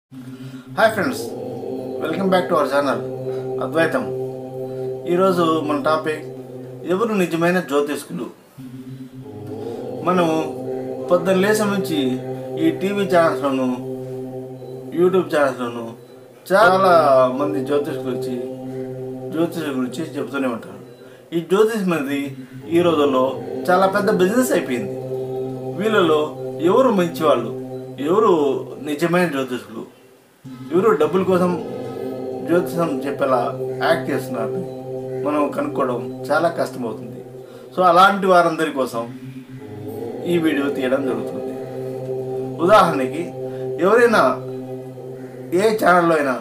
Hi friends welcome back to our channel Advaitam ఈరోజు మన topic ఎవరు నిజమైన జ్యోతిష్కులు మనము పొద్దున్న లేసం నుంచి ఈ టీవీ ఛానల్స్లోను యూట్యూబ్ ఛానల్స్లోను చాలా మంది జ్యోతిష్కులు వచ్చి జ్యోతిషం గురించి చెబుతూనే ఉంటారు ఈ జ్యోతిషం అనేది ఈ రోజుల్లో చాలా పెద్ద బిజినెస్ అయిపోయింది వీళ్ళలో ఎవరు మంచివాళ్ళు ఎవరు నిజమైన జ్యోతిష్కులు ఎవరు డబ్బుల కోసం జ్యోతిషం చెప్పేలా యాక్ట్ చేస్తున్నారు మనం కనుక్కోవడం చాలా కష్టమవుతుంది సో అలాంటి వారందరి కోసం ఈ వీడియో తీయడం జరుగుతుంది ఉదాహరణకి ఎవరైనా ఏ ఛానల్లో అయినా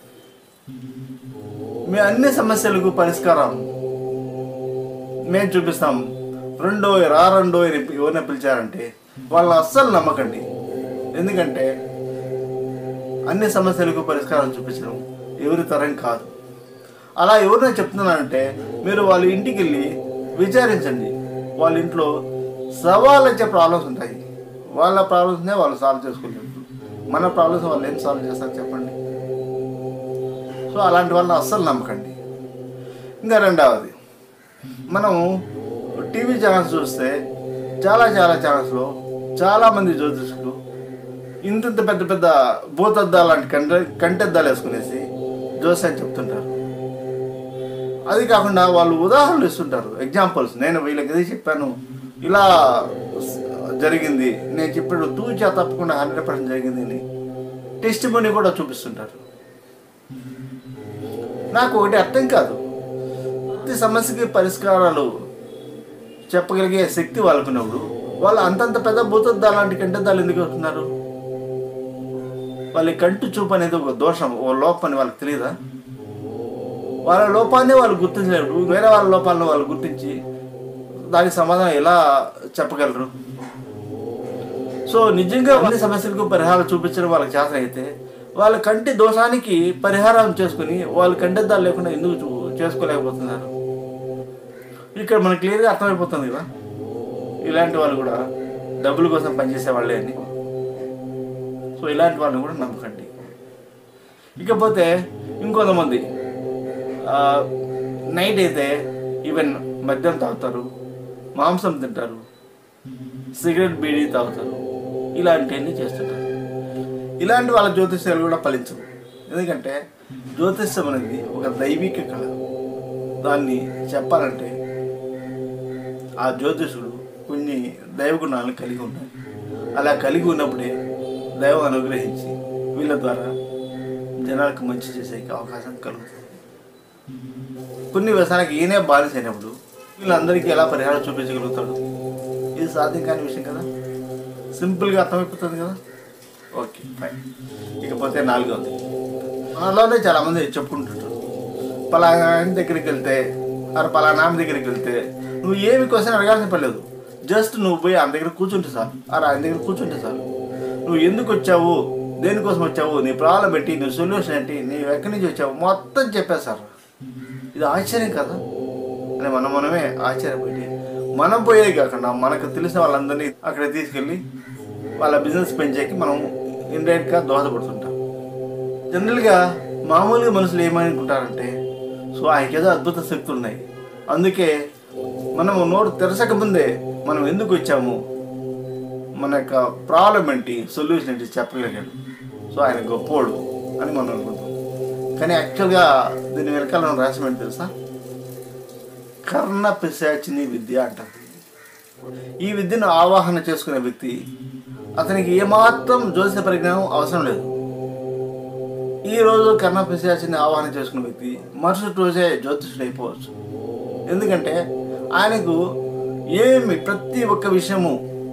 మీ అన్ని సమస్యలకు పరిష్కారం మేము చూపిస్తాం రెండో రా రెండో అని ఎవరిని పిలిచారంటే వాళ్ళని అస్సలు నమ్మకండి ఎందుకంటే అన్ని సమస్యలకు పరిష్కారం చూపించడం ఎవరి తరం కాదు అలా ఎవరైనా చెప్తున్నారంటే మీరు వాళ్ళ ఇంటికి వెళ్ళి విచారించండి వాళ్ళ ఇంట్లో సవాళ్ళు వచ్చే ప్రాబ్లమ్స్ ఉంటాయి వాళ్ళ ప్రాబ్లమ్స్నే వాళ్ళు సాల్వ్ చేసుకోలేరు మన ప్రాబ్లమ్స్ వాళ్ళు ఏం సాల్వ్ చేస్తారు చెప్పండి సో అలాంటి వాళ్ళని అస్సలు నమ్మకండి ఇంకా రెండవది మనం టీవీ ఛానల్స్ చూస్తే చాలా చాలా ఛానల్స్లో చాలామంది జ్యోతిష్కులు ఇంత పెద్ద పెద్ద భూతద్దాలు లాంటి కంట కంటెద్దాలు వేసుకునేసి జ్యోతిషం చెప్తుంటారు అది కాకుండా వాళ్ళు ఉదాహరణలు ఇస్తుంటారు ఎగ్జాంపుల్స్ నేను వీళ్ళకి ఇది చెప్పాను ఇలా జరిగింది నేను చెప్పాడు తూచా తప్పకుండా హండ్రెడ్ పర్సెంట్ జరిగింది అని టెస్ట్ మనీ కూడా చూపిస్తుంటారు నాకు ఒకటి అర్థం కాదు ప్రతి సమస్యకి పరిష్కారాలు చెప్పగలిగే శక్తి వాళ్ళకున్నప్పుడు వాళ్ళు అంతంత పెద్ద భూతద్దాలు లాంటి కంటెద్దాలు ఎందుకు అవుతున్నారు వాళ్ళ కంటి చూపు అనేది ఒక దోషం ఓ లోపం అని వాళ్ళకి తెలియదా వాళ్ళ లోపాన్ని వాళ్ళు గుర్తించలేరు వేరే వాళ్ళ లోపాలను వాళ్ళు గుర్తించి దానికి సమాధానం ఎలా చెప్పగలరు సో నిజంగా అన్ని సమస్యలకు పరిహారం చూపించడం వాళ్ళకి చేతన అయితే వాళ్ళ కంటి దోషానికి పరిహారం చేసుకుని వాళ్ళు కంటెద్దాలు లేకుండా ఎందుకు చూ- చేసుకోలేకపోతున్నారు ఇక్కడ మనకు క్లియర్గా అర్థమైపోతుంది కదా ఇలాంటి వాళ్ళు కూడా డబ్బుల కోసం పనిచేసే వాళ్ళే అని సో ఇలాంటి వాళ్ళని కూడా నమ్మకండి ఇకపోతే ఇంకొంతమంది ఆ, నైట్ అయితే ఈవెన్ మద్యం తాగుతారు మాంసం తింటారు సిగరెట్ బీడీ తాగుతారు ఇలాంటివన్నీ చేస్తుంటారు ఇలాంటి వాళ్ళ జ్యోతిష్యాలు కూడా ఫలించవు ఎందుకంటే జ్యోతిష్యం అనేది ఒక దైవిక కళ దాన్ని చెప్పాలంటే ఆ జ్యోతిషుడు కొన్ని దైవ గుణాలను కలిగి ఉండాలి అలా కలిగి ఉన్నప్పుడే దైవం అనుగ్రహించి వీళ్ళ ద్వారా జనాలకు మంచి చేసే అవకాశం కలుగుతుంది కొన్ని వ్యసనానికి ఈయనే బానిస అయినప్పుడు వీళ్ళందరికీ ఎలా పరిహారం చూపించగలుగుతాడు ఇది సాధ్యం కాని విషయం కదా సింపుల్గా అర్థమైపోతుంది కదా ఓకే ఫైన్ ఇకపోతే నాలుగవది మనలోనే చాలామంది చెప్పుకుంటుంటారు పలానా ఆయన దగ్గరికి వెళ్తే అరే పలానా ఆమె దగ్గరికి వెళ్తే నువ్వు ఏమి క్వశ్చన్ అడగాల్సిన పర్లేదు జస్ట్ నువ్వు పోయి ఆయన దగ్గర కూర్చుంటే సార్ అరే ఆయన దగ్గర కూర్చుంటే సార్ నువ్వు ఎందుకు వచ్చావు దేనికోసం వచ్చావు నీ ప్రాబ్లం పెట్టి నీ సొల్యూషన్ ఏంటి నీవు ఎక్కడి నుంచి వచ్చావు మొత్తం చెప్పేశారు ఇది ఆశ్చర్యం కదా అని మనం మనమే ఆశ్చర్యపోయి మనం పోయేది కాకుండా మనకు తెలిసిన వాళ్ళందరినీ అక్కడ తీసుకెళ్ళి వాళ్ళ బిజినెస్ పెంచేకి మనం ఇండైరెక్ట్గా దోహదపడుతుంటాం జనరల్గా మామూలుగా మనుషులు ఏమనుకుంటారంటే సో ఆయనకి ఏదో అద్భుత శక్తులు ఉన్నాయి అందుకే మనము నోరు తెరచక ముందే మనం ఎందుకు వచ్చాము మన యొక్క ప్రాబ్లం ఏంటి సొల్యూషన్ ఏంటి చెప్పగలిగాడు సో ఆయన గొప్పోడు అని మనం అనుకుంటాం కానీ యాక్చువల్గా దీని వెనకాల ఉన్న రహస్యం ఏంటి తెలుసా కర్ణ పిశాచిని విద్య అంటారు ఈ విద్యను ఆవాహన చేసుకునే వ్యక్తి అతనికి ఏమాత్రం జ్యోతిష పరిజ్ఞానం అవసరం లేదు ఈ రోజు కర్ణ పిశాచిని ఆవాహన చేసుకున్న వ్యక్తి మరుసటి రోజే జ్యోతిషుడు అయిపోవచ్చు ఎందుకంటే ఆయనకు ఏమి ప్రతి ఒక్క విషయము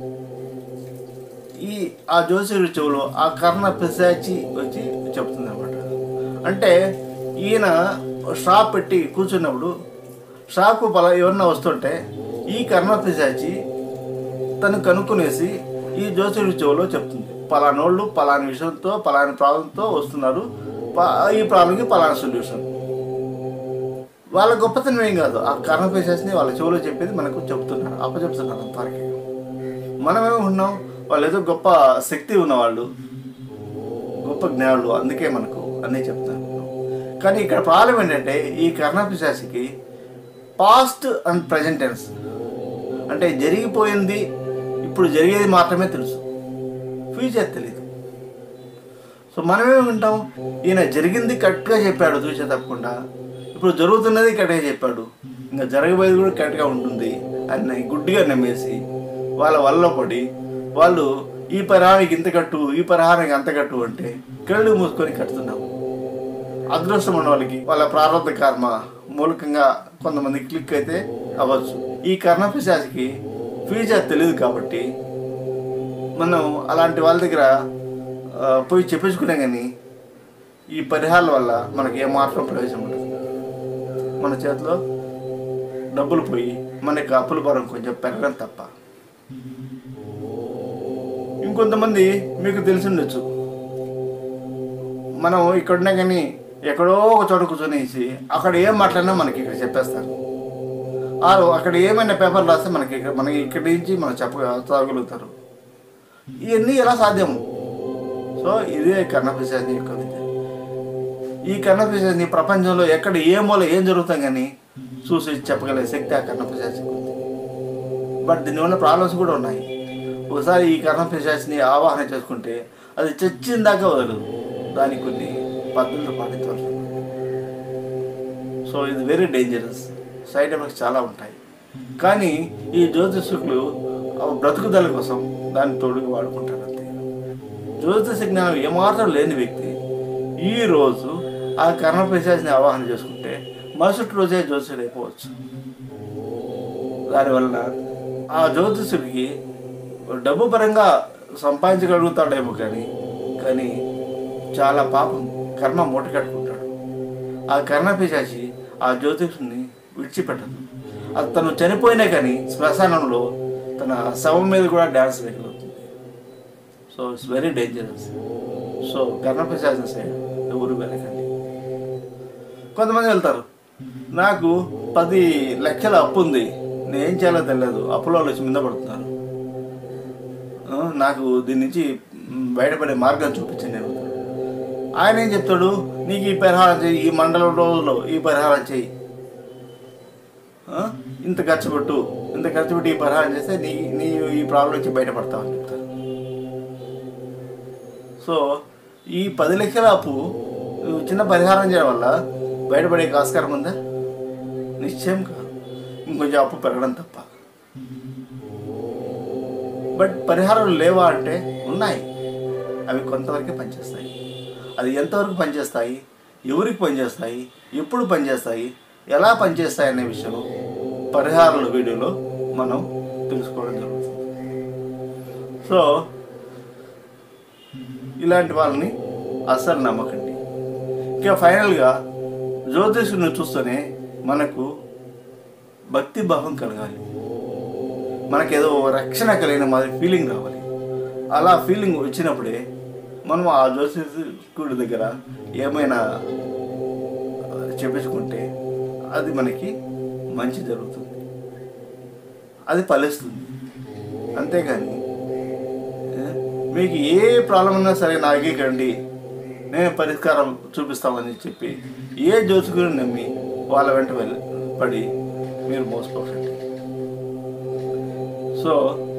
ఈ ఆ జ్యోతిషుడి చెవులో ఆ కర్ణ పిశాచి వచ్చి చెప్తుంది అనమాట అంటే ఈయన షాప్ పెట్టి కూర్చున్నప్పుడు షాపు పలా ఎవరన్నా వస్తుంటే ఈ కర్ణ పిశాచి తను కనుక్కునేసి ఈ జ్యోతిషుడి చెవులో చెప్తుంది పలానోళ్ళు పలాని విషయంతో పలాని ప్రాబ్లంతో వస్తున్నారు ప- ఈ ప్రాబ్లంకి పలానా సొల్యూషన్ వాళ్ళ గొప్పతనం ఏం కాదు ఆ కర్ణ పిశాచిని వాళ్ళ చెవులో చెప్పేది మనకు చెప్తున్నారు అప్పచెప్తున్నారు అంతవరకే మనమేమో ఉన్నాం వాళ్ళు ఏదో గొప్ప శక్తి ఉన్నవాళ్ళు గొప్ప జ్ఞానులు అందుకే మనకు అన్నీ చెప్తాను కానీ ఇక్కడ ప్రాబ్లం ఏంటంటే ఈ కర్ణపిశాసికి పాస్ట్ అండ్ ప్రజెంట్ టెన్స్ అంటే జరిగిపోయింది ఇప్పుడు జరిగేది మాత్రమే తెలుసు ఫ్యూచర్ తెలియదు సో మనమేమి వింటాం ఈయన జరిగింది కరెక్ట్గా చెప్పాడు చూసే తప్పకుండా ఇప్పుడు జరుగుతున్నది కరెక్ట్గా చెప్పాడు ఇంకా జరగబోయేది కూడా కరెక్ట్గా ఉంటుంది అని గుడ్డిగా నమ్మేసి వాళ్ళ వల్ల పడి వాళ్ళు ఈ పరిహారానికి ఇంత కట్టు ఈ పరిహారానికి అంత కట్టు అంటే కళ్ళు మూసుకొని కట్టుతున్నాము అదృష్టం ఉన్న వాళ్ళకి వాళ్ళ ప్రారంభ కర్మ మూలకంగా కొంతమంది క్లిక్ అయితే అవ్వచ్చు ఈ కర్ణపిశాచికి ఫ్యూచర్ తెలియదు కాబట్టి మనం అలాంటి వాళ్ళ దగ్గర ఆ, పోయి చెప్పించుకునే కానీ ఈ పరిహారాల వల్ల మనకి ఏమాత్రం ప్రయోజనం ఉండదు మన చేతిలో డబ్బులు పోయి మనకి అప్పుల భారం కొంచెం పెరగడం తప్ప ఇంకొంతమంది మీకు తెలిసి ఉండొచ్చు మనం ఇక్కడున్నా కానీ ఎక్కడో ఒక చోట కూర్చొనేసి అక్కడ ఏం మాట్లాడినా మనకి ఇక్కడ చెప్పేస్తారు ఆరు అక్కడ ఏమైనా పేపర్ రాస్తే మనకి ఇక్కడ- మనకి ఇక్కడి నుంచి మనం చెప్ప చదవగలుగుతారు ఇవన్నీ ఎలా సాధ్యము సో ఇదే కర్ణపిశాచి యొక్క విద్య ఈ కర్ణపిశాచిని ప్రపంచంలో ఎక్కడ ఏ మూల ఏం జరుగుతాం కానీ చూసి చెప్పగలిగే శక్తి ఆ కర్ణపిశాచికి ఉంది బట్ దీనివల్ల ప్రాబ్లమ్స్ కూడా ఉన్నాయి ఒకసారి ఈ కర్ణపిశాచిని ఆవాహన చేసుకుంటే అది చచ్చిన దాకా వదలదు దానికి కొన్ని పద్ధతులు పాటించవలసి ఉంటుంది. సో ఇది వెరీ డేంజరస్ సైడ్ ఎఫెక్ట్స్ చాలా ఉంటాయి కానీ ఈ జ్యోతిషకులు ఆ బ్రతుకుదల కోసం దాన్ని తోడుగా వాడుకుంటారు అంతే జ్యోతిష జ్ఞానం ఏమాత్రం లేని వ్యక్తి ఈ రోజు ఆ కర్ణపిశాచిని ఆవాహన చేసుకుంటే మరుసటి రోజే జ్యోతిషుడు అయిపోవచ్చు దానివల్ల ఆ జ్యోతిషుడికి డబ్బు పరంగా సంపాదించగలుగుతాడేమో కానీ కానీ చాలా పాపం కర్మ మూట కట్టుకుంటాడు ఆ కర్ణ పిశాచి ఆ జ్యోతిషుని విడిచిపెట్టదు అది తను చనిపోయినా కానీ శ్మశానంలో తన శవం మీద కూడా డ్యాన్స్ వేయగలుగుతుంది so it's very dangerous so కర్ణ పిశాచి సైడ్ ఎవరు వెళ్ళకండి కొంతమంది వెళ్తారు నాకు పది లక్షల అప్పు ఉంది నేనేం చేయాలో తెలియదు అప్పులో వాళ్ళు వచ్చి మీద పడుతున్నారు ఆ, నాకు దీని నుంచి మ్, బయటపడే మార్గం చూపించండి నేను ఆయన ఏం చెప్తాడు నీకు ఈ పరిహారం చెయ్యి ఈ మండలం రోజుల్లో ఈ పరిహారం చెయ్యి ఆ, ఇంత ఖర్చు పెట్టు ఇంత ఖర్చు పెట్టి ఈ పరిహారం చేస్తే నీ నీ ఈ ప్రాబ్లం నుంచి బయటపడతావు అని చెప్తారు సో ఈ పది లక్షల అప్పు నువ్వు చిన్న పరిహారం చేయడం వల్ల బయటపడే ఆస్కారం ఉందా నిశ్చయం కాదు ఇంకొంచెం అప్పు పెరగడం తప్ప బట్ పరిహారాలు లేవా అంటే ఉన్నాయి అవి కొంతవరకే పనిచేస్తాయి అది ఎంతవరకు పనిచేస్తాయి ఎవరికి పనిచేస్తాయి ఎప్పుడు పనిచేస్తాయి ఎలా పనిచేస్తాయి అనే విషయం పరిహారాల వీడియోలో మనం తెలుసుకోవడం జరుగుతుంది సో ఇలాంటి వాళ్ళని అస్సలు నమ్మకండి ఇంకా ఫైనల్గా జ్యోతిషుని చూస్తూనే మనకు భక్తి భావం కలగాలి మనకేదో రక్షణ కలిగిన మాదిరి ఫీలింగ్ రావాలి అలా ఫీలింగ్ వచ్చినప్పుడే మనం ఆ జ్యోతిష్కుడి దగ్గర ఏమైనా చెప్పించుకుంటే అది మనకి మంచి జరుగుతుంది అది ఫలిస్తుంది అంతేగాని ఏ, మీకు ఏ ప్రాబ్లం ఉన్నా సరే నా దగ్గరికి రండి నేను పరిష్కారం చూపిస్తామని చెప్పి ఏ జ్యోతికుడిని నమ్మి వాళ్ళ వెంట వెళ్ళి పడి మీరు మోసపోకండి సో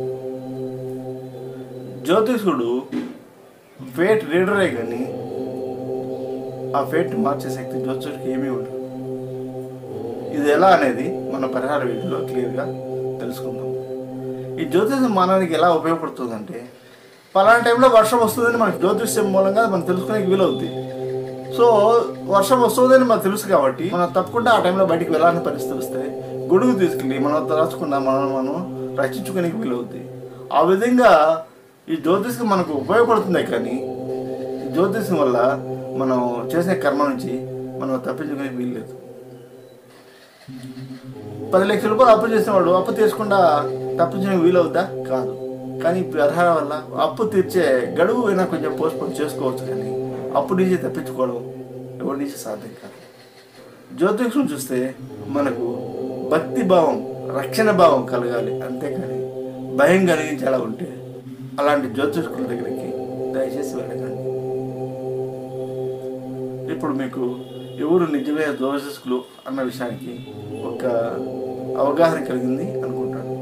జ్యోతిషుడు ఫేట్ రీడరే కానీ ఆ ఫేట్ మార్చే శక్తి జ్యోతిషుడికి ఏమీ ఉండదు ఇది ఎలా అనేది మన పరిహార వీడియోలో క్లియర్గా తెలుసుకుందాం ఈ జ్యోతిషం మానవానికి ఎలా ఉపయోగపడుతుందంటే పలానా టైంలో వర్షం వస్తుందని మనకి జ్యోతిష్యం మూలంగా మనం తెలుసుకునే వీలవుద్ది సో వర్షం వస్తుందని మనకు తెలుసు కాబట్టి మనం తప్పకుండా ఆ టైంలో బయటికి వెళ్ళాలని పరిస్థితి వస్తే గొడుగు తీసుకెళ్ళి మనం తరచుకున్న మనం మనం రక్షించుకునే వీలవుద్ది ఆ విధంగా ఈ జ్యోతిష్యం మనకు ఉపయోగపడుతుందే కానీ ఈ జ్యోతిష్యం వల్ల మనం చేసే కర్మ నుంచి మనం తప్పించుకునే వీల్లేదు పది లక్షల రూపాయలు అప్పు చేసేవాడు అప్పు తీర్చకుండా తప్పించడం వీలవుద్దా కాదు కానీ ఈ పరిహారం వల్ల అప్పు తీర్చే గడువు అయినా కొంచెం పోస్ట్పోన్ చేసుకోవచ్చు కానీ అప్పు నుంచి తప్పించుకోవడం ఎవరి నుంచి సాధ్యం కాదు జ్యోతిషం చూస్తే మనకు భక్తి భావం రక్షణ భావం కలగాలి అంతేకాని భయం కలిగించేలా ఉంటే అలాంటి జ్యోతిష్కుల దగ్గరికి దయచేసి వెళ్ళకండి ఇప్పుడు మీకు ఎవరు నిజమైన దోషకులు అన్న విషయానికి ఒక అవగాహన కలిగింది అనుకుంటాను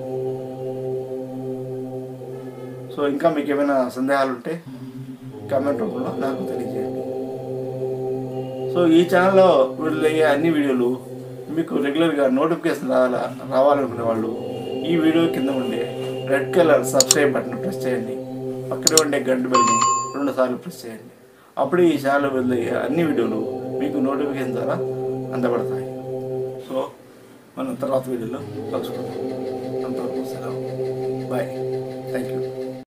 సో ఇంకా మీకు ఏమైనా సందేహాలు ఉంటే కామెంట్ రూపంలో నాకు తెలియజేయండి సో ఈ ఛానల్లో వీళ్ళయ్యే అన్ని వీడియోలు మీకు రెగ్యులర్గా నోటిఫికేషన్ రావాలా రావాలనుకునే వాళ్ళు ఈ వీడియో కింద ఉండే red colour subscribe button press చేయండి పక్కనే ఉండే గంట బెల్ని రెండు సార్లు ప్రెస్ చేయండి అప్పుడు ఈ ఛానల్లో వెళ్ళయ్యే అన్ని వీడియోలు మీకు నోటిఫికేషన్ ద్వారా అందబడతాయి సో మనం తర్వాత వీడియోలో కలుసుకుందాం అంతవరకు సెలవు బాయ్